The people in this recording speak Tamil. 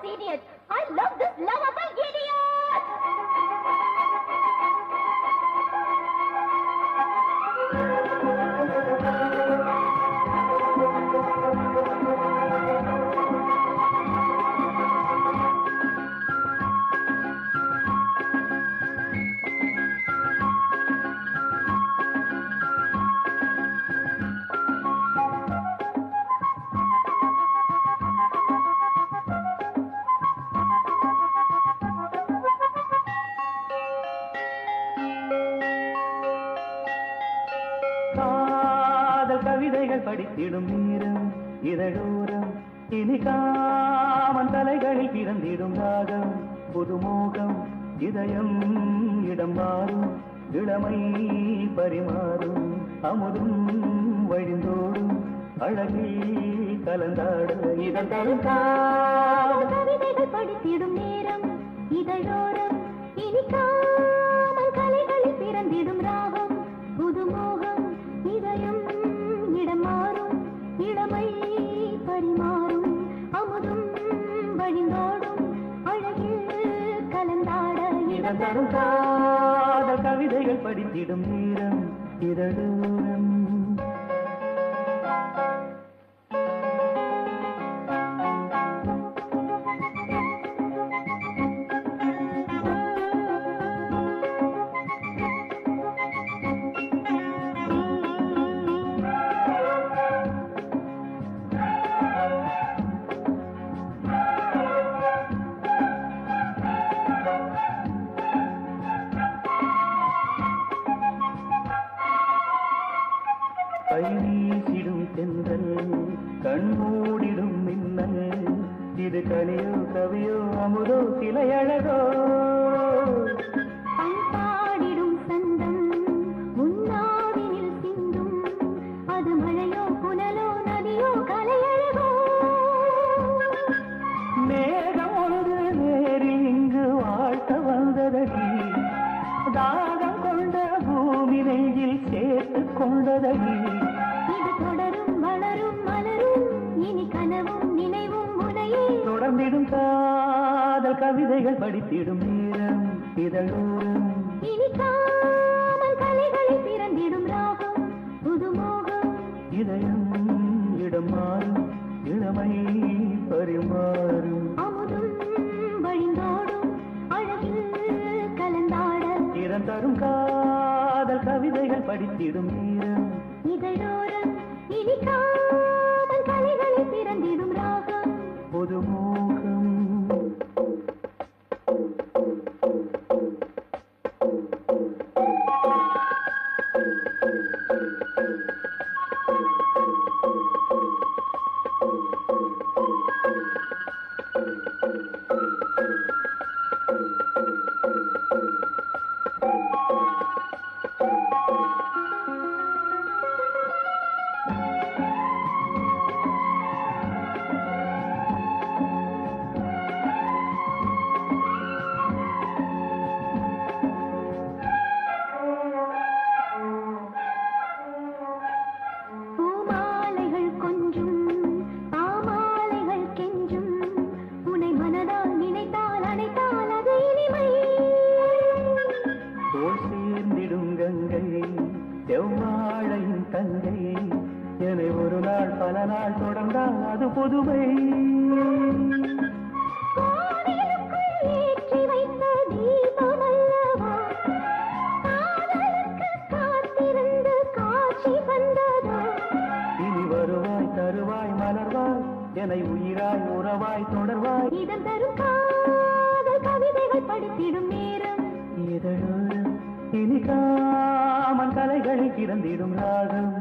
idiot. I love this lovable idiot. காதல் கவிதைகள் படித்திடும் நேரம் இதழோரம் இனி காமன் தலைகளில் பிறந்திடும் ராகம் புதுமோகம் இதயம் இடம் மாறும் இளமை பரிமாறும் அமுதும் வழிந்தோடும் அழகில் கலந்தாட இதன் தரும் காதல் கவிதைகள் படித்திடும் நேரம் இதழோரம் இனிக்காமல் கலைகளில் பிறந்திடும் ராகம் புதுமோகம் இதயம் இடம் மாறும் இளமை பரிமாறும் அமுதும் வழிந்தோடும் அழகில் கலந்தாட இதன் தரும் காதல் கவிதைகள் படித்திடும் நேரம் இதழோரம் கை வீசிடும் தென்றல் கண்மூடிடும் மின்னல் இது கனியோ கவியோ அமுதோ சிலையழகோ பண்பாடிடும் சந்தம் முன்னாவினில் சிந்தும் அது மழையோ புனலோ நதியோ கலையழகோ மேகம் ஒன்று நேரில் இங்கு வாழ்த்த வந்ததடி தாகம் கொண்ட பூமி நெஞ்சில் சேர்த்து கொண்டதடி இது தொடரும் வளரும் மலரும் இனி கனவும் நினைவும் உனையே தொடர்ந்திடும் காதல் கவிதைகள் படித்திடும் நேரம் இதழோரம் இனி காமல் கலைகளில் பிறந்திடும் ராகம் புதுமோகம் இதயம் இடம் மாறும் இளமை பரிமாறும் அமுதும் வழிந்தோடும் அழகில் கலந்தாட திறம் தரும் காதல் கவிதைகள் படித்திடும் நேரம் இதழோரம் இனி காமல் கலைகளில் பிறந்திடும் ராகம் புதுமோகம் பூமாலைகள் கொஞ்சும் பாமாலைகள் கெஞ்சும் உனை மனதால் நினைத்தால் அணைத்தால் அது இனிமை தோல் சேர்ந்திடும் கங்கை செவ்வாழையின் தங்கை என்னை ஒரு நாள் பல நாள் தொடர்ந்தால் அது புதுமை கோவிலுக்குள் ஏற்றி வைத்த தீபம் அல்லவா காதலுக்கு காத்திருந்து காட்சி வந்ததா இனி வருவாய் தருவாய் மலர்வாய் என்னை உயிராய் உறவாய் தொடர்வாய் இதம் தரும் காதல் கவிதைகள் படித்திடும் நேரம் இதழோரம் இனி காமன் கலைகளில் கிடந்திடும் ராகம்